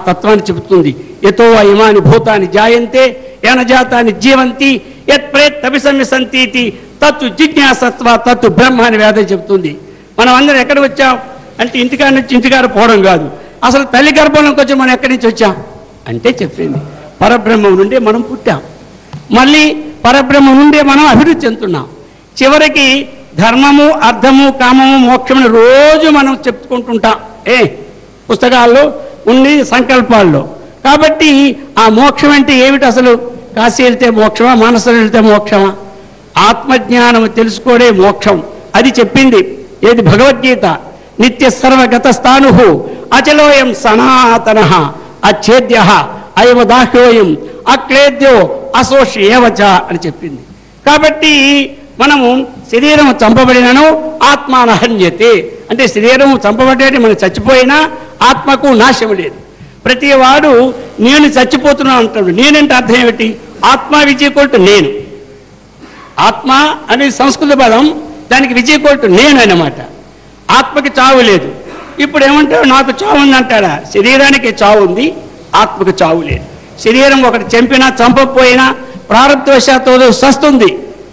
తత్వాన్ని చెబుతుంది ఎతో ఇమాని భూతాన్ని జాయంతే ఏనజాతాన్ని జీవంతి యత్ ప్రేత్ అభిసంతి తత్తు జిజ్ఞాసత్వ తత్తు బ్రహ్మ అని వేదం చెబుతుంది మనం అందరం ఎక్కడ వచ్చాం అంటే ఇంటికాడ నుంచి ఇంటికాడ పోవడం కాదు అసలు తల్లి గర్భంలోకి వచ్చి మనం ఎక్కడి నుంచి వచ్చాం అంటే చెప్పింది పరబ్రహ్మం నుండి మనం పుట్టాం మళ్ళీ పరబ్రహ్మం నుండే మనం అభివృద్ధి చెందుతున్నాం చివరికి ధర్మము అర్థము కామము మోక్షమును రోజు మనం చెప్పుకుంటుంటాం ఏ పుస్తకాల్లో ఉండి సంకల్పాల్లో కాబట్టి ఆ మోక్షం అంటే ఏమిటి అసలు కాశీ వెళ్తే మోక్షమా మానసం వెళ్తే మోక్షమా ఆత్మజ్ఞానం తెలుసుకోవడే మోక్షం అది చెప్పింది ఏది భగవద్గీత నిత్య సర్వగత స్థాను అచలోయం సనాతన అచ్ఛేద్య అయమదాహ్యోయం అక్లేద్యో అశోష్ ఏవచ అని చెప్పింది కాబట్టి మనము శరీరం చంపబడినను ఆత్మానహన్యతే అంటే శరీరం చంపబడేది మనం చచ్చిపోయినా ఆత్మకు నాశం లేదు ప్రతి వాడు నేను చచ్చిపోతున్నాను అంటాడు నేనంటే అర్థం ఏమిటి ఆత్మ విజయకొల్టు నేను ఆత్మ అనేది సంస్కృత పదం దానికి విజయకొల్టు నేను అన్నమాట ఆత్మకి చావు లేదు ఇప్పుడు ఏమంటాడు నాకు చావు ఉంది అంటాడా శరీరానికి చావు ఉంది ఆత్మకు చావు లేదు శరీరం ఒకటి చంపినా చంపకపోయినా ప్రారంభవశాత్తు సస్తుంది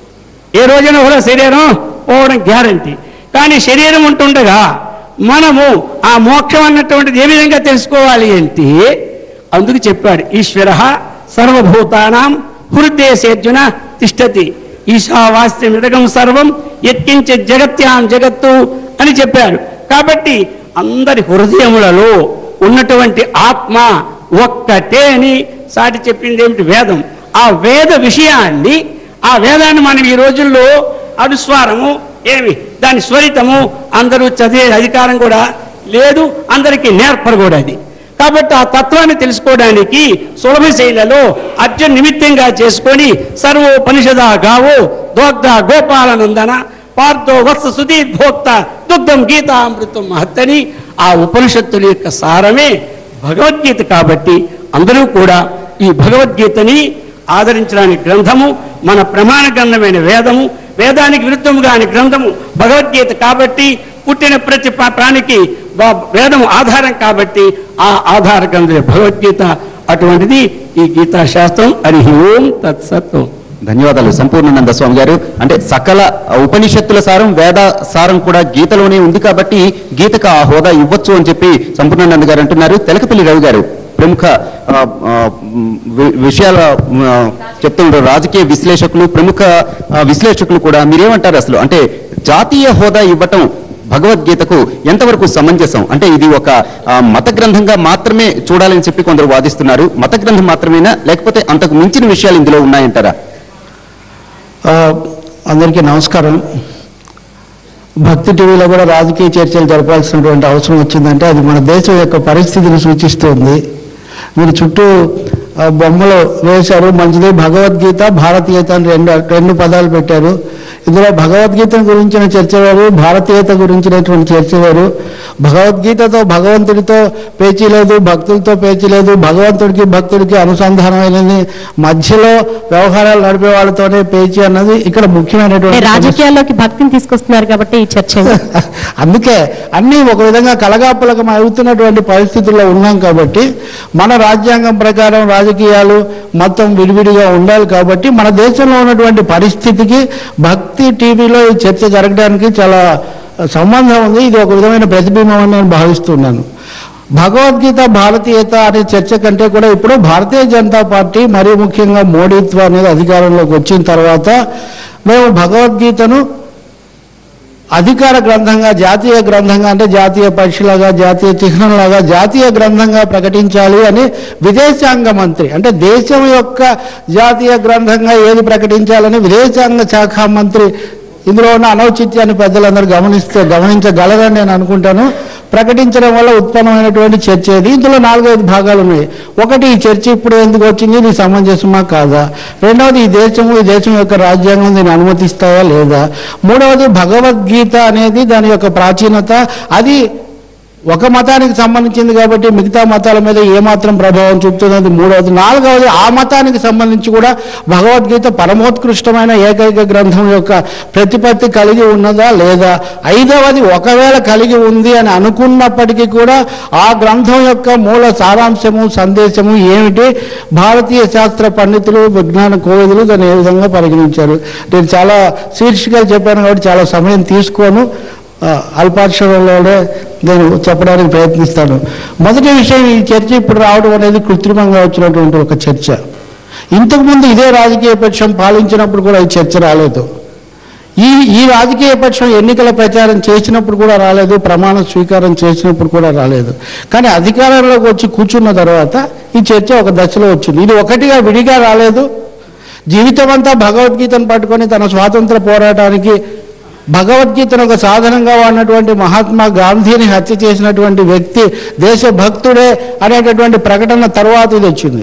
ఏ రోజైనా కూడా శరీరం పోవడం గ్యారంటీ కానీ శరీరం ఉంటుండగా మనము ఆ మోక్షం అన్నటువంటిది ఏ విధంగా తెలుసుకోవాలి అంటే అందుకు చెప్పాడు ఈశ్వర సర్వభూతానాం హృదయసేర్జున తిష్టతి ఈశావాస్యం ఇదగం సర్వం ఎత్కించే జగత్యాం జగత్తు అని చెప్పాడు కాబట్టి అందరి హృదయములలో ఉన్నటువంటి ఆత్మ ఒక్కటే అని సాటి చెప్పింది ఏమిటి వేదం ఆ వేద విషయాన్ని ఆ వేదాన్ని మనం ఈ రోజుల్లో అనుస్వారము ఏమి దాని స్వరితము అందరూ చదివే అధికారం కూడా లేదు అందరికీ నేర్పరు కూడా అది కాబట్టి ఆ తత్వాన్ని తెలుసుకోవడానికి సులభ శైలిలో అర్జున్ నిమిత్తంగా చేసుకొని సర్వోపనిషద గావో దోగ్ధ గోపాలనందన పార్థో వత్స సుధీర్భోక్త దుగ్ధం గీతామృతం మహత్తని ఆ ఉపనిషత్తుల యొక్క సారమే భగవద్గీత కాబట్టి అందరూ కూడా ఈ భగవద్గీతని ఆదరించడానికి గ్రంథము మన ప్రమాణ గ్రంథమైన వేదము వేదానికి విరుద్ధము కాని గ్రంథము భగవద్గీత కాబట్టి పుట్టిన ప్రతి పా- ప్రాణికి బా- వేదం ఆధారం కాబట్టి ఆ ఆధార గ్రంథమే భగవద్గీత అటువంటిది ఈ గీతా శాస్త్రం హరి ఓం తత్సత్వం ధన్యవాదాలు సంపూర్ణానంద స్వామి గారు అంటే సకల ఉపనిషత్తుల సారం వేద సారం కూడా గీతలోనే ఉంది కాబట్టి గీతకు ఆ హోదా ఇవ్వచ్చు అని చెప్పి సంపూర్ణానంద గారు అంటున్నారు తెలకపల్లి రవి గారు ప్రముఖ ఆ, ఆ, వి- విషయాల ఆ, చెప్తున్నారు రాజకీయ విశ్లేషకులు ప్రముఖ ఆ, విశ్లేషకులు కూడా మీరేమంటారు అసలు అంటే జాతీయ హోదా ఇవ్వటం భగవద్గీతకు ఎంతవరకు సమంజసం అంటే ఇది ఒక ఆ, మత గ్రంథంగా మాత్రమే చూడాలని చెప్పి కొందరు వాదిస్తున్నారు మత గ్రంథం మాత్రమేనా లేకపోతే అంతకు మించిన విషయాలు ఇందులో ఉన్నాయంటారా ఆ, అందరికీ నమస్కారం భక్తి టీవీలో కూడా రాజకీయ చర్చలు జరపాల్సినటువంటి అవసరం వచ్చిందంటే అది మన దేశం యొక్క పరిస్థితిని సూచిస్తుంది మీరు చుట్టూ ఆ, బొమ్మలు వేశారు మంచిది భగవద్గీత భారతీయత అని రెండు రెండు పదాలు పెట్టారు ఇందులో భగవద్గీత గురించిన చర్చ వేరు భారతీయత గురించినటువంటి చర్చ వేరు భగవద్గీతతో భగవంతుడితో పేచీ లేదు భక్తులతో పేచీ లేదు భగవంతుడికి భక్తుడికి అనుసంధానమైనది మధ్యలో వ్యవహారాలు నడిపే వాళ్ళతోనే పేచీ అన్నది ఇక్కడ అంటే ముఖ్యమైనటువంటి సమస్య. రాజకీయాల్లోకి భక్తిని తీసుకొస్తున్నారు కాబట్టి ఈ చర్చ అందుకే అన్నీ ఒక విధంగా కలగాపులకం అవుతున్నటువంటి పరిస్థితుల్లో ఉన్నాం కాబట్టి మన రాజ్యాంగం ప్రకారం రాజకీయాలు మొత్తం విడివిడిగా ఉండాలి కాబట్టి మన దేశంలో ఉన్నటువంటి పరిస్థితికి భక్తి టీవీలో ఈ చర్చ జరగడానికి చాలా సంబంధం ఉంది ఇది ఒక విధమైన ప్రతిబింబం అని నేను భావిస్తున్నాను భగవద్గీత భారతీయత అనే చర్చ కంటే కూడా ఇప్పుడు భారతీయ జనతా పార్టీ మరీ ముఖ్యంగా మోడీత్వం అనేది అధికారంలోకి వచ్చిన తర్వాత మేము భగవద్గీతను అధికార గ్రంథంగా జాతీయ గ్రంథంగా అంటే జాతీయ పరీక్షలాగా జాతీయ చిహ్నంలాగా జాతీయ గ్రంథంగా ప్రకటించాలి అని విదేశాంగ మంత్రి అంటే దేశం యొక్క జాతీయ గ్రంథంగా ఏది ప్రకటించాలని విదేశాంగ శాఖ మంత్రి ఇందులో ఉన్న అనౌచిత్యాన్ని పెద్దలందరూ గమనిస్తే గమనించగలరని నేను అనుకుంటాను ప్రకటించడం వల్ల ఉత్పన్నమైనటువంటి చర్చ ఇది ఇందులో నాలుగైదు భాగాలు ఉన్నాయి ఒకటి ఈ చర్చ ఇప్పుడు ఎందుకు వచ్చింది ఇది సమంజసమా కాదా రెండవది ఈ దేశము ఈ దేశం యొక్క రాజ్యాంగం దీన్ని అనుమతిస్తాయా లేదా మూడవది భగవద్గీత అనేది దాని యొక్క ప్రాచీనత అది ఒక మతానికి సంబంధించింది కాబట్టి మిగతా మతాల మీద ఏమాత్రం ప్రభావం చూపుతున్నది మూడవది నాలుగవది ఆ మతానికి సంబంధించి కూడా భగవద్గీత పరమోత్కృష్టమైన ఏకైక గ్రంథం యొక్క ప్రతిపత్తి కలిగి ఉన్నదా లేదా ఐదవది ఒకవేళ కలిగి ఉంది అని అనుకున్నప్పటికీ కూడా ఆ గ్రంథం యొక్క మూల సారాంశము సందేశము ఏమిటి భారతీయ శాస్త్ర పండితులు విజ్ఞాన కోవిదులు దాన్ని ఏ విధంగా పరిగణించారు నేను చాలా శీర్షికలు చెప్పాను కాబట్టి చాలా సమయం తీసుకోను ఆ, అల్పాక్షరంలోనే నేను చెప్పడానికి ప్రయత్నిస్తాను మొదటి విషయం ఈ చర్చ ఇప్పుడు రావడం అనేది కృత్రిమంగా వచ్చినటువంటి ఒక చర్చ ఇంతకుముందు ఇదే రాజకీయ పక్షం పాలించినప్పుడు కూడా ఈ చర్చ రాలేదు ఈ ఈ రాజకీయ పక్షం ఎన్నికల ప్రచారం చేసినప్పుడు కూడా రాలేదు ప్రమాణ స్వీకారం చేసినప్పుడు కూడా రాలేదు కానీ అధికారంలోకి వచ్చి కూర్చున్న తర్వాత ఈ చర్చ ఒక దశలో వచ్చింది ఇది ఒకటిగా విడిగా రాలేదు జీవితం అంతా భగవద్గీతను పట్టుకొని తన స్వాతంత్ర పోరాటానికి భగవద్గీతను ఒక సాధనంగా వాడినటువంటి మహాత్మా గాంధీని హత్య చేసినటువంటి వ్యక్తి దేశభక్తుడే అనేటటువంటి ప్రకటన తర్వాత ఇది వచ్చింది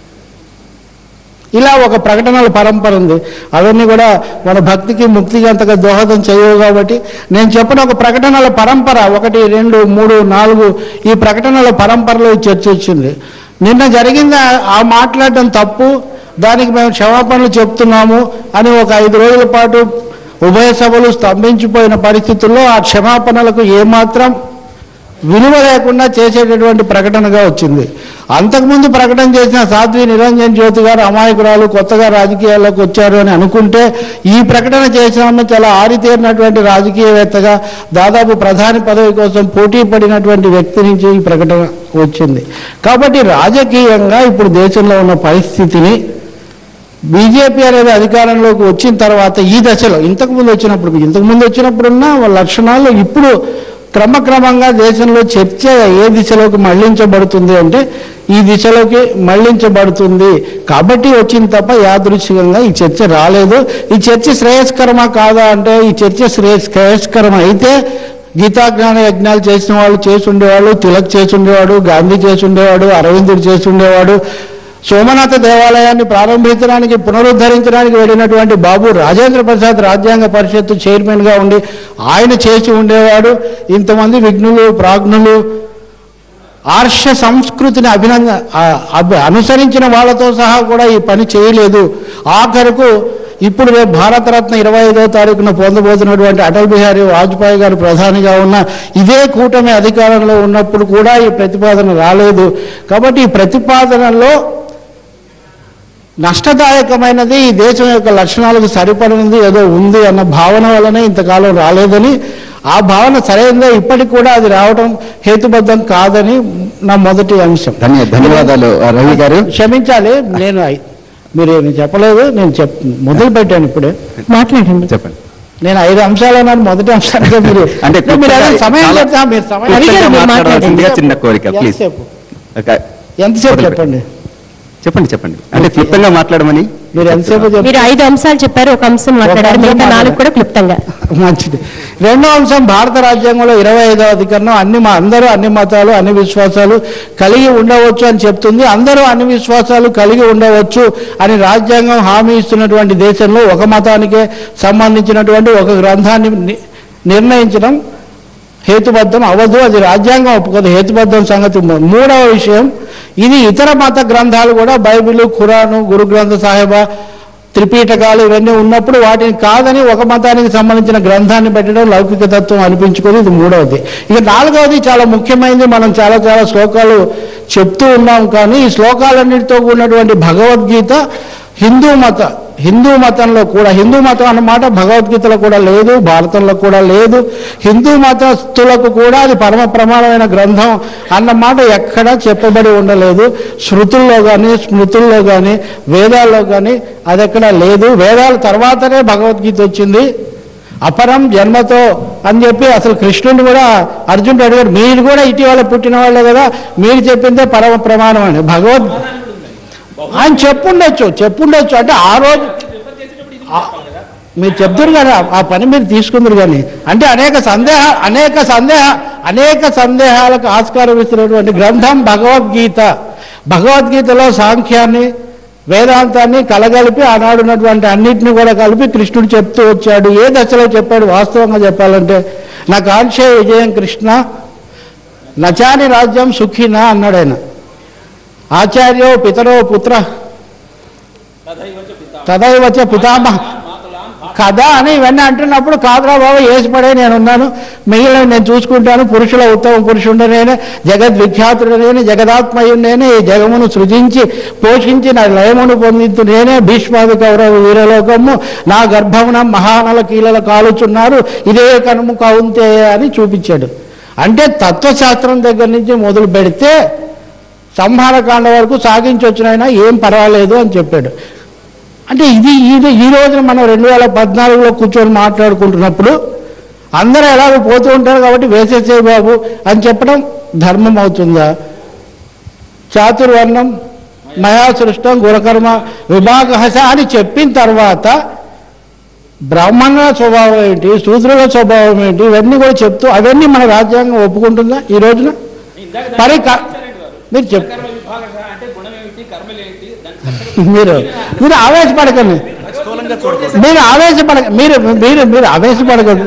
ఇలా ఒక ప్రకటనల పరంపర ఉంది అవన్నీ కూడా మన భక్తికి ముక్తికి అంతగా దోహదం చేయవు కాబట్టి నేను చెప్పిన ఒక ప్రకటనల పరంపర ఒకటి రెండు మూడు నాలుగు ఈ ప్రకటనల పరంపరలో ఈ చర్చ వచ్చింది నిన్న జరిగింది ఆ- ఆ మాట్లాడడం తప్పు దానికి మేము క్షమాపణలు చెప్తున్నాము అని ఒక ఐదు రోజుల పాటు ఉభయ సభలు స్తంభించిపోయిన పరిస్థితుల్లో ఆ క్షమాపణలకు ఏమాత్రం విలువ లేకుండా చేసేటటువంటి ప్రకటనగా వచ్చింది అంతకుముందు ప్రకటన చేసిన సాధ్వి నిరంజన్ జ్యోతి గారు అమాయకురాలు కొత్తగా రాజకీయాల్లోకి వచ్చారు అని అనుకుంటే ఈ ప్రకటన చేసిన ఆమె చాలా ఆరితేరినటువంటి రాజకీయవేత్తగా దాదాపు ప్రధాని పదవి కోసం పోటీ పడినటువంటి వ్యక్తి నుంచి ఈ ప్రకటన వచ్చింది కాబట్టి రాజకీయంగా ఇప్పుడు దేశంలో ఉన్న పరిస్థితిని బీజేపీ అనేది అధికారంలోకి వచ్చిన తర్వాత ఈ దశలో ఇంతకుముందు వచ్చినప్పుడు ఇంతకుముందు వచ్చినప్పుడున్న వాళ్ళ లక్షణాలు ఇప్పుడు క్రమక్రమంగా దేశంలో చర్చ ఏ దిశలోకి మళ్లించబడుతుంది అంటే ఈ దిశలోకి మళ్లించబడుతుంది కాబట్టి వచ్చింది తప్ప యాదృచ్ఛికంగా ఈ చర్చ రాలేదు ఈ చర్చ శ్రేయస్కరమా కాదా అంటే ఈ చర్చ శ్రేయ శ్రేయస్కరం అయితే గీతాజ్ఞాన యజ్ఞాలు చేసిన వాళ్ళు చేసి ఉండేవాళ్ళు తిలక్ చేసి ఉండేవాడు గాంధీ చేసి ఉండేవాడు అరవిందుడు చేసి ఉండేవాడు సోమనాథ దేవాలయాన్ని ప్రారంభించడానికి పునరుద్ధరించడానికి వెళ్ళినటువంటి బాబు రాజేంద్ర ప్రసాద్ రాజ్యాంగ పరిషత్తు చైర్మన్గా ఉండి ఆయన చేసి ఉండేవాడు ఇంతమంది విఘ్నులు ప్రాజ్ఞులు ఆర్ష సంస్కృతిని అభినంద ఆ- అభి- అనుసరించిన వాళ్ళతో సహా కూడా ఈ పని చేయలేదు ఆఖరుకు ఇప్పుడు రేపు భారతరత్న ఇరవై ఐదో తారీఖున పొందబోతున్నటువంటి అటల్ బిహారీ వాజ్పేయి గారు ప్రధానిగా ఉన్న ఇదే కూటమి అధికారంలో ఉన్నప్పుడు కూడా ఈ ప్రతిపాదన రాలేదు కాబట్టి ఈ ప్రతిపాదనలో నష్టదాయకమైనది ఈ దేశం యొక్క లక్షణాలకు సరిపడినది ఏదో ఉంది అన్న భావన వల్లనే ఇంతకాలం రాలేదని ఆ భావన సరైనదే ఇప్పటికి కూడా అది రావడం హేతుబద్ధం కాదని నా మొదటి అంశం ధన్య ధన్యవాదాలు ఆ, రవి గారు క్షమించాలి నేను ఐ- మీరు ఏమి చెప్పలేదు నేను చెప్ మొదలు పెట్టాను ఇప్పుడే మాట్లాడండి చెప్పండి నేను ఐదు అంశాలు అన్నాను మొదటి అంశానికి మీరు అంటే మీరు ఏదైనా సమయం చాలా- చెప్తా మీరు సమయం రవి గారు క్లుప్తంగా మీరు మాట్లాడాల్సిందిగా మాట్లాడండి. చిన్న కోరిక ప్లీజ్ ఎంతసేపు ఒక- ఎంతసేపు మొదలు చెప్పండి చెప్పండి చెప్పండి అంటే క్లుప్తంగా మాట్లాడమని మీరు ఎంతసేపు చెప్పండి మీరు ఐదు అంశాలు చెప్పారు ఒక అంశం మాట్లాడారు అంశం మిగతా నాలుగు మాట్లాడారు. కూడా క్లుప్తంగా మంచిది రెండో అంశం భారత రాజ్యాంగంలో ఇరవై ఐదవ అధికరణం అన్ని మా అందరూ అన్ని మతాలు అన్ని విశ్వాసాలు కలిగి ఉండవచ్చు అని చెప్తుంది అందరూ అన్ని విశ్వాసాలు కలిగి ఉండవచ్చు అని రాజ్యాంగం హామీ ఇస్తున్నటువంటి దేశంలో ఒక మతానికే సంబంధించినటువంటి ఒక గ్రంథాన్ని ని- నిర్ణయించడం హేతుబద్ధం అవ్వదు అది రాజ్యాంగం ఒప్పుకోదు హేతుబద్ధం సంగతి మూ- మూడవ విషయం ఇది ఇతర మత గ్రంథాలు కూడా బైబిల్ ఖురాను గురు గ్రంథ సాహిబ త్రిపీఠకాలు ఇవన్నీ ఉన్నప్పుడు వాటిని కాదని ఒక మతానికి సంబంధించిన గ్రంథాన్ని పెట్టడం లౌకిక తత్వం అనిపించుకొని ఇది మూడవది ఇక నాలుగవది చాలా ముఖ్యమైనది మనం చాలా చాలా శ్లోకాలు చెప్తూ ఉన్నాం కానీ ఈ శ్లోకాలన్నిటితో కూడినటువంటి భగవద్గీత హిందూ మత హిందూ మతంలో కూడా హిందూ మతం అన్నమాట భగవద్గీతలో కూడా లేదు భారతంలో కూడా లేదు హిందూ మతస్థులకు కూడా అది పరమ ప్రమాణమైన గ్రంథం అన్నమాట ఎక్కడా చెప్పబడి ఉండలేదు శృతుల్లో కానీ స్మృతుల్లో కానీ వేదాల్లో కానీ అది ఎక్కడా లేదు వేదాల తర్వాతనే భగవద్గీత వచ్చింది అపరం జన్మతో అని చెప్పి అసలు కృష్ణుడు కూడా అర్జునుడు అడిగాడు మీరు కూడా ఇటీవల పుట్టిన వాళ్ళే కదా మీరు చెప్పిందే పరమ ప్రమాణం అని భగవద్ ఆయన చెప్పుండొచ్చు చెప్పుండొచ్చు అంటే ఆ రోజు ఆ- మీరు చెప్తారు కానీ ఆ- ఆ పని మీరు తీసుకుందరు కానీ అంటే అనేక సందేహ అనేక సందేహ అనేక సందేహాలకు ఆస్కారం ఇస్తున్నటువంటి గ్రంథం భగవద్గీత భగవద్గీతలో సాంఖ్యాన్ని వేదాంతాన్ని కలగలిపి ఆనాడున్నటువంటి అన్నిటిని కూడా కలిపి కృష్ణుడు చెప్తూ వచ్చాడు ఏ దశలో చెప్పాడు వాస్తవంగా చెప్పాలంటే నా కాంక్షే విజయం కృష్ణ నచాని రాజ్యం సుఖిన అన్నాడు ఆయన ఆచార్యో పితరో పుత్ర తదైవచ పితామహ కదా అని ఇవన్నీ అంటున్నప్పుడు కాదురా బాబు ఏసిపడే నేను ఉన్నాను మిగిలిన నేను చూసుకుంటాను పురుషుల ఉత్తమ పురుషుడు నేనే జగద్విఖ్యాతుడు నేనే జగదాత్మయుడు నేనే ఈ జగమును సృజించి పోషించి నా లయమును పొందించు నేనే భీష్మాది కౌరవ వీరలోకము నా గర్భమున మహానల కీలల కాలుచున్నారు ఇదే కనుము కౌంతే అని చూపించాడు అంటే తత్వశాస్త్రం దగ్గర నుంచి మొదలు పెడితే సంహారకాండ వరకు సాగించి వచ్చినైనా ఏం పర్వాలేదు అని చెప్పాడు అంటే ఇది ఇది ఈ రోజున మనం రెండు వేల పద్నాలుగులో కూర్చొని మాట్లాడుకుంటున్నప్పుడు అందరూ ఎలాగో పోతూ ఉంటారు కాబట్టి వేసేసే బాబు అని చెప్పడం ధర్మం అవుతుందా చాతుర్వర్ణం మయా సృష్టం గుణకర్మ విభాగహస అని చెప్పిన తర్వాత బ్రాహ్మణుల స్వభావం ఏంటి శూద్రుల స్వభావం ఏంటి ఇవన్నీ కూడా చెప్తూ అవన్నీ మన రాజ్యాంగం ఒప్పుకుంటుందా ఈ రోజున పరి క- మీరు చెప్ మీరు మీరు ఆవేశపడకండి మీరు ఆవేశపడక మీరు మీరు మీరు ఆవేశపడకండి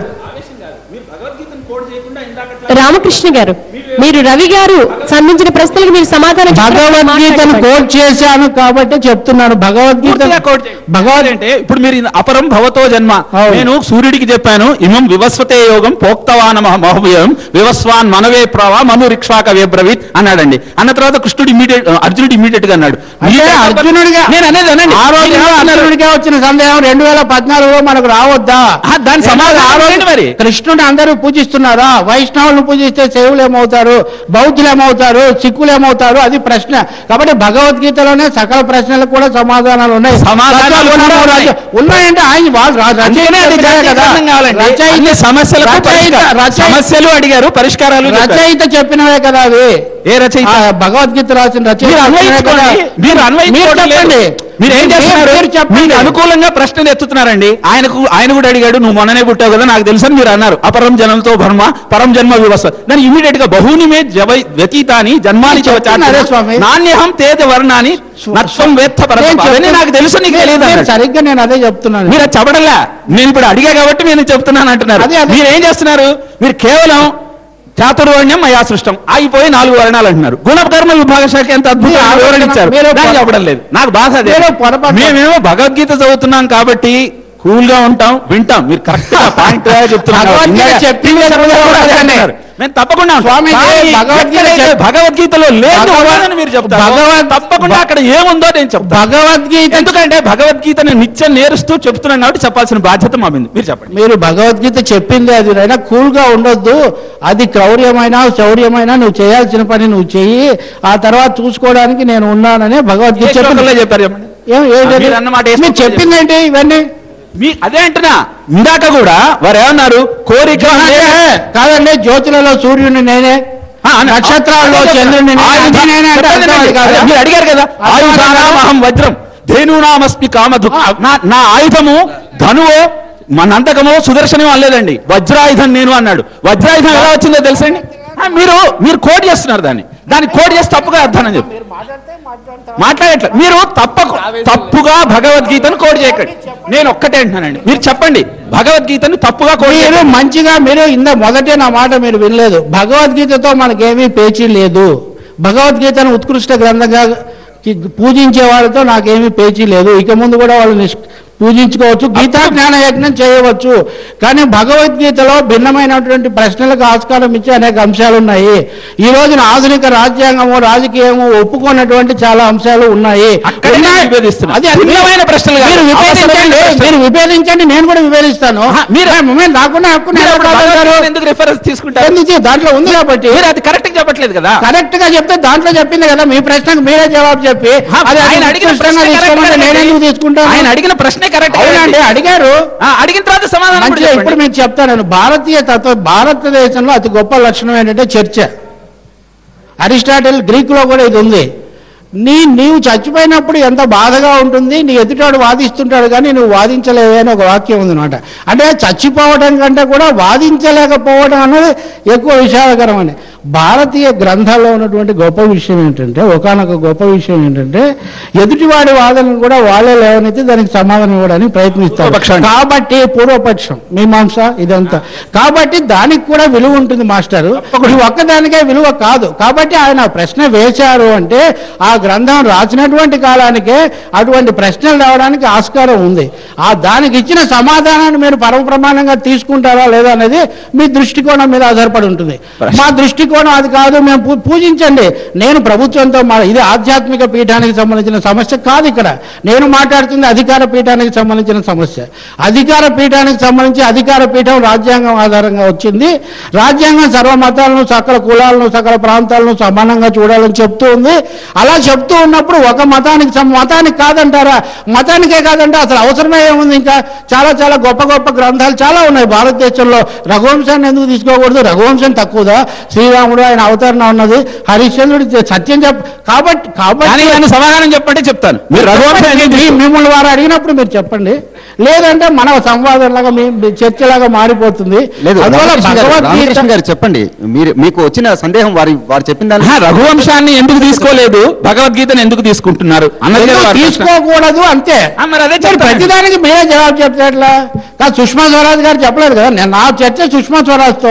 రామకృష్ణ గారు మీరు రవి గారు సంధించిన ప్రశ్నలకు మీరు సమాధానం చెప్పండి. భగవద్గీతను మాట్లాడండి. కోట్ చేశాను కాబట్టి చెప్తున్నాను భగవద్గీత పూర్తిగా కోట్ చేయండి. భగవద్ అంటే ఇప్పుడు మీరు ఇది అపరం భవతో జన్మ అవును. నేను సూర్యుడికి చెప్పాను ఇమం వివస్వతే యోగం పోక్తవాన మహోభయం వివస్వాన్ మనవే ప్రవ మను రిక్షాక వేబ్రవీత్ అన్నాడండి అన్న తర్వాత కృష్ణుడు ఇమీడియట్ అర్జునుడు ఇమీడియట్ గా అన్నాడు అంటే మీరు- అర్జునుడిగా నేను అనేది అనండి ఆ రోజు మీరు ఏమన్నారు? అర్జునుడిగా వచ్చిన సందేహం రెండు వేల పద్నాలుగులో మనకు రావద్దా ఆ, దాని సమాధానం ఆ రోజు ఏంటి మరి? కృష్ణుడు అందరూ పూజిస్తున్నారా వైష్ణవులను పూజిస్తే శైవులు ఏమవుతారు బౌద్ధులు ఏమవుతారు సిక్కులు ఏమవుతారు అది ప్రశ్న కాబట్టి భగవద్గీతలోనే సకల ప్రశ్నలకు కూడా సమాధానాలు ఉన్నాయి సమాధానాలు తత్వగుణము కూడా ఉన్నాయి. రాజ్య- ఉన్నాయంటే ఆయన వాళ్ళు రా- అందుకనే అది రచయిత చెప్పారు కదా కారణం కావాలండి రచయిత- అన్ని సమస్యలకు రచయిత- పరిష్కారం. రచయిత- సమస్యలు అడిగారు పరిష్కారాలు చెప్పారు. రచయిత చెప్పినవే కదా అవి ఏ రచయిత ఆ, భగవద్గీత రాసిన రచయిత మీరు చెప్పినవే అన్వయించుకోండి కదా. మీరు అన్వయించుకోవడం మీరు లేదు. చెప్పండి మీరు ఏం చేస్తున్నారు మీరు చెప్పండి. మీకు అనుకూలంగా ప్రశ్నలు ఎత్తుతున్నారండి ఆయనకు ఆయన కూడా అడిగాడు నువ్వు మొన్ననే పుట్టావు కదా నాకు తెలుసని మీరు అన్నారు అపరం జనంతో భర్మ పరం జన్మ వివస్వ దాని ఇమీడియట్ గా బహుని మే జవ వ్యతీతాని జన్మాని నేను చెప్తున్నానే స్వామి. నాణ్యహం తేజ వర్ణాని నత్వం వేత్త నేను పరమ అవన్నీ చెప్తున్నా- నాకు తెలుసు నీకు నేను- తెలియదు నేను అన్నాడు. సరిగ్గా నేను అదే చెప్తున్నాను మీరు అది చెప్పడంలా నేను ఇప్పుడు అడిగా కాబట్టి నేను చెప్తున్నాను అంటున్నారు అదే, అదే. మీరు ఏం చేస్తున్నారు మీరు కేవలం చాతుర్వర్ణ్యం మయా సృష్టం ఆగిపోయి నాలుగు వర్ణాలు అంటున్నారు గుణకర్మ విభాగ శాఖ ఎంత అద్భుతంగా మీరు వివరణ ఇచ్చారు మీరు నాకు పొర- చెప్పడం లేదు నాకు బాధ అదే మీరు పొరపాటు- మేమేమో భగవద్గీత చదువుతున్నాం కాబట్టి కూల్ గా ఉంటాం వింటాం మీరు కరెక్ట్ గా పాయింట్ చెప్తున్నారు భగవద్గీత ఇందాక చెప్పింది టీవీ కూడా కూడా అదే అదే అన్నారు. అన్నారు. మేము తప్పకుండా ఉంటాం. స్వామి, కానీ భగవద్గీత ఎక్కడైతే చెప్- భగవద్గీతలో లేదు భగవద్- అని మీరు చెప్తారు భగవద్- తప్పకుండా అక్కడ ఏముందో నేను చెప్తాను భగవద్గీత ఎందుకంటే భగవద్గీతని నిత్యం నేరుస్తూ చెప్తున్నాం కాబట్టి చెప్పాల్సిన బాధ్యత మా మీద మీరు చెప్పండి మీరు భగవద్గీత చెప్పింది అది అయినా కూల్ గా ఉండొద్దు అది క్రౌర్యమైనా శౌర్యమైనా నువ్వు చేయాల్సిన పని నువ్వు చెయ్యి ఆ తర్వాత చూసుకోవడానికి నేను ఉన్నానని భగవద్గీత ఏ శ్లోకంలో చెప్పింది చెప్పారు చెప్పండి ఏం- ఏం ఆ, లేదు. మీరు అన్నమాట ఏ మీరు శ్లోకంలో చెప్పిందేంటి ఇవన్నీ మీ అదే అంటున్నా ఇందాక కూడా వారు ఏమన్నారు కోరిక కాదండి జ్యోతులలో సూర్యుని నేనే ఆ, అన్న- నక్షత్రాల్లో అదే చంద్రుని నేనే ఆయుధ- అది నేనే అంటే చెప్పండి, అర్థం అది కాదా? మీరు అడిగారు కదా అర్థం ఆయుధానాం కాదా? అహం వజ్రం ధేనూనామస్మి కామధు నా నా ఆయుధము ధనువు మనంతకము సుదర్శనం అనలేదండి వజ్రాయుధం నేను అన్నాడు వజ్రాయుధం ఎలా వచ్చిందో తెలుసండి ఆ, మీరు మీరు కోట్ చేస్తున్నారు దాన్ని దాన్ని కోట్ చేసి తప్పుగా అర్థం అని చెప్పి మాట్లాడట్లేదు మీరు తప్పకు తప్పుగా భగవద్గీతను కోడ్ చేయకండి నేను ఒక్కటే అంటున్నానండి మీరు చెప్పండి భగవద్గీతను తప్పుగా కోడ్ మీరు చేయకండి. మంచిగా మీరు ఇంద మొదటే నా మాట మీరు వినలేదు భగవద్గీతతో మనకేమీ పేచీ లేదు భగవద్గీతను ఉత్కృష్ట గ్రంథంగా కి- పూజించే వాళ్ళతో నాకేమీ పేచీ లేదు ఇక ముందు కూడా వాళ్ళు నిష్ పూజించుకోవచ్చు గీతా జ్ఞాన యజ్ఞం చేయవచ్చు కానీ భగవద్గీతలో భిన్నమైనటువంటి ప్రశ్నలకు ఆస్కారం ఇచ్చే అనేక అంశాలు ఉన్నాయి ఈ రోజున ఆధునిక రాజ్యాంగము రాజకీయము ఒప్పుకున్నటువంటి చాలా అంశాలు ఉన్నాయి అక్కడే నేను ఉన్నాయి. విభేదిస్తున్నా. అది అది భిన్నమైన ప్రశ్నలు కాదు. మీరు విభేదించండి అవసరమైన ప్రశ్నలు. మీరు విభేదించండి నేను కూడా విభేదిస్తాను ఆహా, మీరు- మీరు నాకున్న హక్కు మీరు నేను అప్పుడు కాదంటారు. భగవద్గీతను ఎందుకు రిఫరెన్స్ తీసుకుంటారు ఎందుకు దాంట్లో ఉంది కాబట్టి మీరు అది కరెక్ట్ చెప్పట్లేదు కదా కరెక్ట్ గా చెప్తే దాంట్లో చెప్పింది కదా మీ ప్రశ్నకు మీరే జవాబు చెప్పి ఆ, అది ఆయన ఆయన అడిగిన ఉత్కృష్టంగా ప్రశ్నే తీసుకోమంటే correct నేను ఎందుకు కదండి. తీసుకుంటాను ఆయన అడిగిన ప్రశ్నే కరెక్ట్ అవునండి అడిగారు అడిగిన తర్వాత సమాధానం కూడా మంచిగా ఇప్పుడు చెప్పండి. మీకు చెప్తాను భారతీయ తత్వ భారతదేశంలో అతి గొప్ప లక్షణం ఏంటంటే చర్చ అరిస్టాటిల్ గ్రీక్ లో కూడా ఇది ఉంది నీ నీవు చచ్చిపోయినప్పుడు ఎంత బాధగా ఉంటుంది నీ ఎదుటాడు వాదిస్తుంటాడు కానీ నువ్వు వాదించలేవే అని ఒక వాక్యం ఉంది అనమాట అంటే చచ్చిపోవడం కంటే కూడా వాదించలేకపోవడం అన్నది ఎక్కువ విషాదకరం అని భారతీయ గ్రంథాల్లో ఉన్నటువంటి గొప్ప విషయం ఏంటంటే ఒకనొక గొప్ప విషయం ఏంటంటే ఎదుటివాడి వాదనను కూడా వాళ్ళే లేవనైతే దానికి సమాధానం ఇవ్వడానికి ప్రయత్నిస్తారు పూర్వపక్షం. కాబట్టి పూర్వపక్షం మీమాంస ఇదంతా కాబట్టి దానికి కూడా విలువ ఉంటుంది మాస్టారు ఈ ఒక్కదానికే విలువ కాదు కాబట్టి ఆయన ప్రశ్న వేశారు అంటే ఆ గ్రంథం రాసినటువంటి కాలానికే అటువంటి ప్రశ్నలు రావడానికి ఆస్కారం ఉంది ఆ దానికి ఇచ్చిన సమాధానాన్ని మీరు పరమ ప్రమాణంగా తీసుకుంటారా లేదా అనేది మీ దృష్టికోణం మీద ఆధారపడి ఉంటుంది మా దృష్టికోణం అది కాదు మేము పూ- పూజించండి నేను ప్రభుత్వంతో మా ఇది ఆధ్యాత్మిక పీఠానికి సంబంధించిన సమస్య కాదు ఇక్కడ నేను మాట్లాడుతుంది అధికార పీఠానికి సంబంధించిన సమస్య అధికార పీఠానికి సంబంధించి అధికార పీఠం రాజ్యాంగం ఆధారంగా వచ్చింది రాజ్యాంగం సర్వ మతాలను సకల కులాలను సకల ప్రాంతాలను సమానంగా చూడాలని చెప్తూ ఉంది అలా చెప్తూ ఉన్నప్పుడు ఒక మతానికి సం- మతానికి కాదంటారా మతానికే కాదంటే అసలు అవసరమే ఏముంది ఇంకా చాలా చాలా గొప్ప గొప్ప గ్రంథాలు చాలా ఉన్నాయి భారతదేశంలో రఘువంశాన్ని ఎందుకు తీసుకోకూడదు రఘువంశం తక్కువదా శ్రీరాముడు ఆయన అవతరణ ఉన్నది హరిశ్చంద్రుడు సత్యం చెప్ కాబట్టి కానీ కాబట్టి ఆయన సమాధానం చెప్పంటే చెప్తాను మీరు రఘువంశం ఎందుకు మీ- తీసుకో- మిమ్మల్ని వారు అడిగినప్పుడు మీరు చెప్పండి లేదంటే మన సంవాదంలాగా మీ మీ చర్చలాగా మారిపోతుంది లేదు అందువల్ల రామకృష్ణ గారు- రామకృష్ణ భగవద్గీత గారు చెప్పండి మీరు మీకు వచ్చిన సందేహం వారి వారు చెప్పిన దాని ఆహా, రఘువంశాన్ని ఎందుకు తీసుకోలేదు భగవద్గీతను ఎందుకు తీసుకుంటున్నారు అన్నది కదా ఎందుకు వారి ప్రశ్న. తీసుకోకూడదు అంతే ఆ, మరి అదే మరి చెప్తాను. ప్రతిదానికి మీరే జవాబు చెప్తే ఎట్లా కాదు సుష్మా స్వరాజ్ గారు చెప్పలేదు కదా నేను నా చర్చ సుష్మా స్వరాజ్తో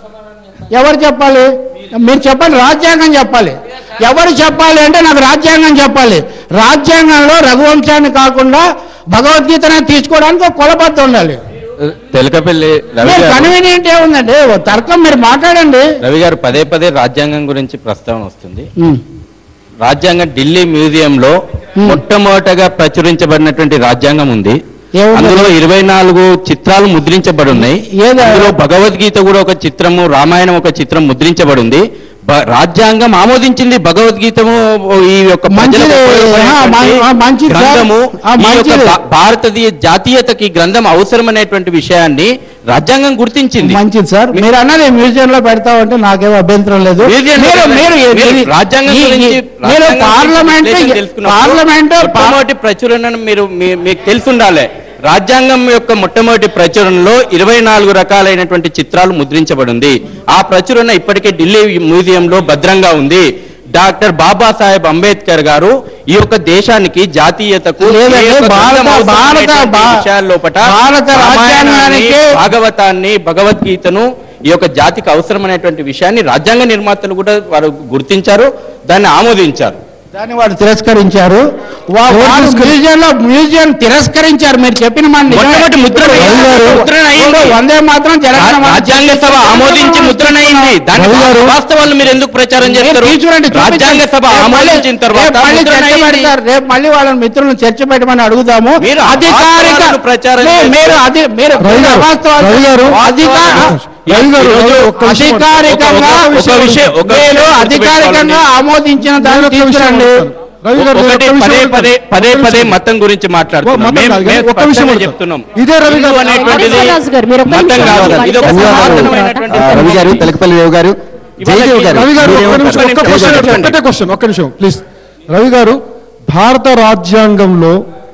ఎవరు చెప్పాలి మీరు చెప్పండి రాజ్యాంగం చెప్పాలి ఎవరు చెప్పాలి అంటే నాకు రాజ్యాంగం చెప్పాలి రాజ్యాంగంలో రఘువంశాన్ని కాకుండా భగవద్గీతనే తీసుకోవడానికి ఒక కొలబద్ద ఉండాలి తెలకపల్లి రవి మీరు గారు కన్వీనియంట్ ఏముందండి ఓ తర్కం మీరు మాట్లాడండి రవి గారు పదే పదే రాజ్యాంగం గురించి ప్రస్తావన వస్తుంది ఉమ్. రాజ్యాంగం ఢిల్లీ మ్యూజియంలో మొట్టమొదటగా ప్రచురించబడినటువంటి రాజ్యాంగం ఉంది ఏముంది? అందులో ఇరవై నాలుగు చిత్రాలు ముద్రించబడి ఉన్నాయి ఏది? అందులో భగవద్గీత కూడా ఒక చిత్రము రామాయణం ఒక చిత్రం ముద్రించబడి ఉంది బ- రాజ్యాంగం ఆమోదించింది భగవద్గీతము ఈ యొక్క మంచిది. ప్రజలకు ఉపయోగపడేటువంటి ఆ, మ- మంచిది సార్. గ్రంథము ఆ, ఈ యొక్క మంచిది. భా- భారతీయ జాతీయతకి గ్రంథం అవసరమనేటువంటి విషయాన్ని రాజ్యాంగం గుర్తించింది మంచిది సార్ మీరు అన్నది మ్యూజియం లో పెడతామంటే నాకేం అభ్యంతరం లేదు మ్యూజియం లో మీరు మీరు మీరు మీరు- రాజ్యాంగం ఈ- గురించి ఈ- మీరు రాజ్యాంగం పార్లమెంట్ గురించి విశ్లేషణ తెలుసుకున్నప్పుడు పార్లమెంట్ మొట్టమొదటి ప్రచురణను మీరు మీ- మీకు తెలుసుండాలి రాజ్యాంగం యొక్క మొట్టమొదటి ప్రచురణలో ఇరవై నాలుగు రకాలైనటువంటి చిత్రాలు ముద్రించబడింది ఆ ప్రచురణ ఇప్పటికే ఢిల్లీ మ్యూజియంలో భద్రంగా ఉంది డాక్టర్ బాబాసాహెబ్ అంబేద్కర్ గారు ఈ యొక్క దేశానికి జాతీయతకు లేదండి, ఏ యొక్క భారత- గ్రంథం అవసరం భారత- అనేటువంటి భా- విషయాల్లోపట భారత రామాయణాన్ని, రాజ్యాంగానికి- భాగవతాన్ని భగవద్గీతను ఈ యొక్క జాతికి అవసరమైనటువంటి విషయాన్ని రాజ్యాంగ నిర్మాతలు కూడా వారు గుర్తించారు దాన్ని ఆమోదించారు దాన్ని వారు తిరస్కరించారు వా- వారు మ్యూజియంలో మ్యూజియం తిరస్కరించారు మీరు చెప్పిన మాట నిజమే. మొట్టమొదటి ముద్రణ రవి గారు, ముద్రణ అయింది. వందే మాత్రం జనగణ రా- మన- రాజ్యాంగ సభ ఆమోదించి ముద్రణ అయింది దాని రవి గారు, వాస్తవాలు మీరు ఎందుకు ప్రచారం రేపు చేస్తారు తీసుకురండి, చూపించండి. రాజ్యాంగ సభ రేపు మళ్ళీ- ఆమోదించిన తర్వాత రేపు మళ్ళీ ముద్రణ చర్చ అయింది. పెడతారు. రేపు మళ్ళీ వాళ్ళ మిత్రులను చర్చ పెట్టమని అడుగుతాము మీరు అధికారిక అవాస్తవాలను ప్రచారం మీ- మీరు చేస్తారు. అది మీరు రవి గారు, అవాస్తవాలు- రవి గారు, అధికార రవి గారు, ఈరోజు రవి ఒక్క విషయం- అధికారికంగా ఒక- ఒక విషయం ఒక మీరు విషయం అధికారికంగా గుర్తుపెట్టుకోవాలండి. ఆమోదించిన నేను దాన్ని ఒక్క విషయం తీసుకురండి అడుగుతాను. రవి గారు, నేను ఒకటి ఒక్క విషయం పదే అడుగుతాను. పదే పదే ఒక్క పదే విషయం. మతం గురించి ఓ, మాట్లాడుతున్నాం మతం మేము- కాదు, మేము ఒక్క విషయం స్పష్టంగా అడుగుతాను. చెప్తున్నాం ఇదే రవి గారు. హిందూ అనేటువంటిది రాజు గారు, మీరు ఒక్క మతం నిమిషం కాదు ఆగండి. ఇది ఒక రవి గారు, సనాతనమైనటువంటి ఆ, రవి గారు తెలకపల్లి రావు గారు జయదేవ్ గారు రవి గారు ఒక్క మీరేమంటారు? నిమిషం ఒక్క ఒక్క క్వశ్చన్ నిమిషం ఒక్కటే చెప్పండి. క్వశ్చన్ ఒక్క నిమిషం ప్లీజ్ రవి గారు భారత రాజ్యాంగంలో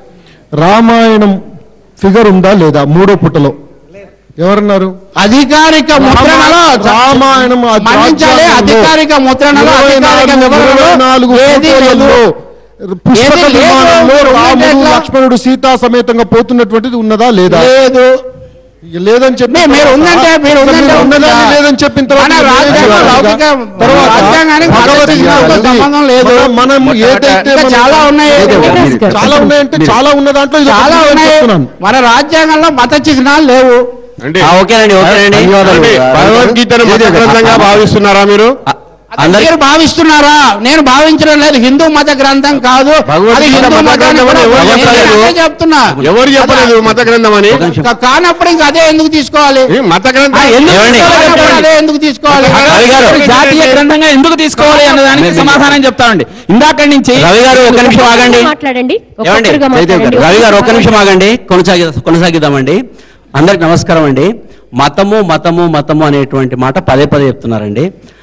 రామాయణం ఫిగర్ ఉందా లేదా మూడో పుటలో ఎవరన్నారు అధికారిక ముద్రణలో రామాయణం ఆ మన్నించాలి రాజ్యాంగంలో అధికారిక ముద్రణలో ఇరవై అధికారిక నాలుగు- ఇరవై వివరణలో నాలుగు ఏదీ లేదు. ఫోటోలలో పుష్పక ఏదీ లేదు. విమానంలో ఉన్నది రాముడు ఎట్లా? లక్ష్మణుడు సీతా సమేతంగా పోతున్నటువంటిది ఉన్నదా లేదా లేదు ఇక లేదని చెప్పి మీ- మీరు ఉందంటే మీరు ఉందంటే ఉన్నదని ఉంటుందా? లేదని చెప్పిన తర్వాత మన రాజ్యాంగం ఏం చేయాలి? లౌకిక తర్వాత రాజ్యాంగానికి భగవద్గీత భారతదేశంతో అనేది సంబంధం లేదు మనం- మనం ఏదైతే ఇంకా మనం- చాలా ఉన్నాయి జయదేవ్ గారు, మీరు- చాలా ఉన్నాయంటే మీరు- చాలా ఉన్న దాంట్లో ఇది చాలా ఒకటి నేను ఉన్నాయి చెప్తున్నాను మన రాజ్యాంగంలో మత చిహ్నాలు లేవు అంటే ఆ, ఓకేనండి ఓకేనండి ధన్యవాదాలు. అంటే భగవద్గీతను మత జయదేవ్ గారు. గ్రంథంగా భావిస్తున్నారా మీరు అందరి మీరు భావిస్తున్నారా నేను భావించడం లేదు హిందూ మత గ్రంథం కాదు భగవద్గీత అది హిందూ మత మతాన్ని గ్రంథం అని కూడా ఎవరు నేను చెప్పలేదు? అదే చెప్తున్నా ఎవరు చెప్పలేదు మత గ్రంథం అని కా- కానప్పుడు ఇంకా అదే ఎందుకు తీసుకోవాలి ఏ మత గ్రంథం ఆ, ఎందుకు ఏమండి? తీసుకోవాలి? కానప్పుడు అదే ఎందుకు తీసుకోవాలి రవి గారు. జాతీయ గ్రంథంగా ఎందుకు తీసుకోవాలి అన్న దానికి సమాధానం చెప్తానండి ఇందాక నుంచి రవి గారు ఒక నిమిషం ఆగండి మాట్లాడండి ఏమండి ఒక్కొక్కరుగా జయదేవ్ గారు మాట్లాడండి. రవి గారు ఒక్క నిమిషం ఆగండి కొనసాగి కొనసాగిద్దామండి అందరికి నమస్కారం అండి మతము మతము మతము అనేటువంటి మాట పదే పదే చెప్తున్నారండి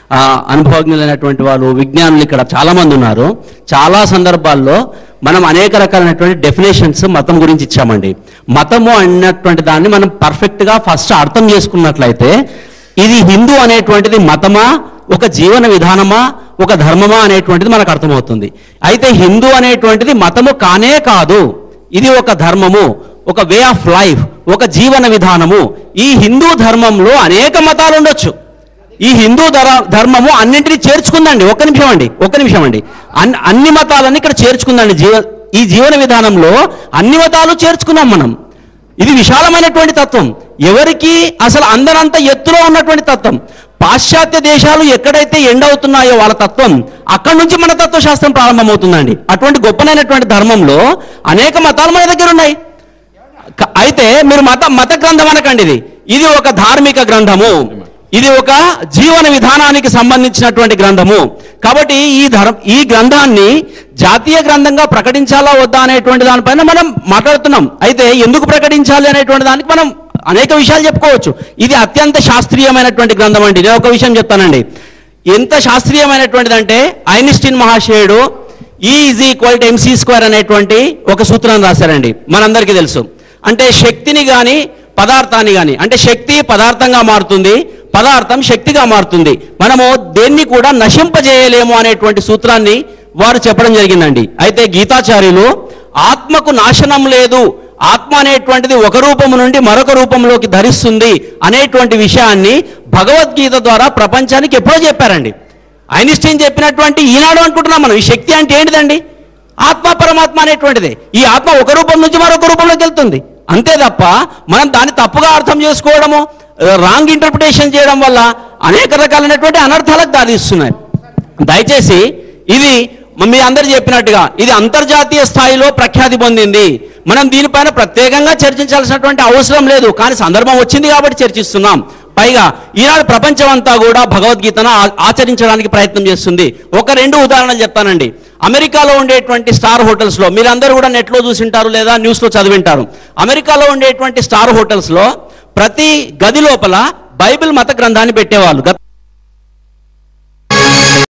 ఆ, అనుభవజ్ఞులైనటువంటి వాళ్ళు విజ్ఞానులు ఇక్కడ చాలా మంది ఉన్నారు చాలా సందర్భాల్లో మనం అనేక రకాలైనటువంటి డెఫినేషన్స్ మతం గురించి ఇచ్చామండి మతము అన్నటువంటి దాన్ని మనం పర్ఫెక్ట్ గా ఫస్ట్ అర్థం చేసుకున్నట్లయితే ఇది హిందూ అనేటువంటిది మతమా ఒక జీవన విధానమా ఒక ధర్మమా అనేటువంటిది మనకు అర్థమవుతుంది అయితే హిందూ అనేటువంటిది మతము కానే కాదు ఇది ఒక ధర్మము ఒక వే ఆఫ్ లైఫ్ ఒక జీవన విధానము ఈ హిందూ ధర్మంలో అనేక మతాలు ఉండొచ్చు ఈ హిందూ ధర- ధర్మము అన్నింటినీ చేర్చుకుందండి ఒక్క నిమిషం అండి ఒక్క నిమిషం అండి అన్ని అన్ని మతాలన్నీ ఇక్కడ చేర్చుకుందండి జీవ ఈ జీవన విధానంలో అన్ని మతాలు చేర్చుకున్నాం మనం ఇది విశాలమైనటువంటి తత్వం ఎవరికి అసలు అందరంత ఎత్తులో ఉన్నటువంటి తత్వం పాశ్చాత్య దేశాలు ఎక్కడైతే ఎండ్ అవుతున్నాయో వాళ్ళ తత్వం అక్కడి నుంచి మన తత్వశాస్త్రం ప్రారంభమవుతుందండి అటువంటి గొప్పనైనటువంటి ధర్మంలో అనేక మతాలు మన దగ్గర ఉన్నాయి క- అయితే మీరు మత మత గ్రంథం అనకండి ఇది ఇది ఒక ధార్మిక గ్రంథము ఇది ఒక జీవన విధానానికి సంబంధించినటువంటి గ్రంథము కాబట్టి ఈ ధర్మ ఈ గ్రంథాన్ని జాతీయ గ్రంథంగా ప్రకటించాలా వద్దా అనేటువంటి దానిపైన మనం మాట్లాడుతున్నాం అయితే ఎందుకు ప్రకటించాలి అనేటువంటి దానికి మనం అనేక విషయాలు చెప్పుకోవచ్చు ఇది అత్యంత శాస్త్రీయమైనటువంటి గ్రంథం అండి నేను ఒక విషయం చెప్తానండి ఎంత శాస్త్రీయమైనటువంటిది అంటే ఐన్స్టీన్ మహాశయుడు E is equal to MC square అనేటువంటి ఒక సూత్రాన్ని రాశారండి మనందరికీ తెలుసు అంటే శక్తిని గాని పదార్థాన్ని గాని అంటే శక్తి పదార్థంగా మారుతుంది పదార్థం శక్తిగా మారుతుంది మనము దేన్ని కూడా నశింపజేయలేము అనేటువంటి సూత్రాన్ని వారు చెప్పడం జరిగిందండి అయితే గీతాచార్యులు ఆత్మకు నాశనం లేదు ఆత్మ అనేటువంటిది ఒక రూపము నుండి మరొక రూపంలోకి ధరిస్తుంది అనేటువంటి విషయాన్ని భగవద్గీత ద్వారా ప్రపంచానికి ఎప్పుడో చెప్పారండి ఐన్స్టీన్ చెప్పినటువంటి ఈనాడు అనుకుంటున్నాం మనం ఈ శక్తి అంటే ఏంటిదండి ఆత్మ పరమాత్మ అనేటువంటిది ఈ ఆత్మ ఒక రూపం నుంచి మరొక రూపంలోకి వెళ్తుంది అంతే తప్ప మనం దాన్ని తప్పుగా అర్థం చేసుకోవడము రాంగ్ ఇంటర్ప్రిటేషన్ చేయడం వల్ల అనేక రకాలైనటువంటి అనర్థాలకు దారిస్తున్నాయి దయచేసి ఇది మీ అందరు చెప్పినట్టుగా ఇది అంతర్జాతీయ స్థాయిలో ప్రఖ్యాతి పొందింది మనం దీనిపైన ప్రత్యేకంగా చర్చించాల్సినటువంటి అవసరం లేదు కానీ సందర్భం వచ్చింది కాబట్టి చర్చిస్తున్నాం పైగా ఈనాడు ప్రపంచం అంతా కూడా భగవద్గీతను ఆ- ఆచరించడానికి ప్రయత్నం చేస్తుంది ఒక రెండు ఉదాహరణలు చెప్తానండి అమెరికాలో ఉండేటువంటి స్టార్ హోటల్స్ లో మీరందరూ కూడా నెట్ లో చూసింటారు లేదా న్యూస్ లో చదివింటారు అమెరికాలో ఉండేటువంటి స్టార్ హోటల్స్ లో ప్రతి గది లోపల బైబిల్ మత గ్రంథాన్ని పెట్టేవాళ్ళు గత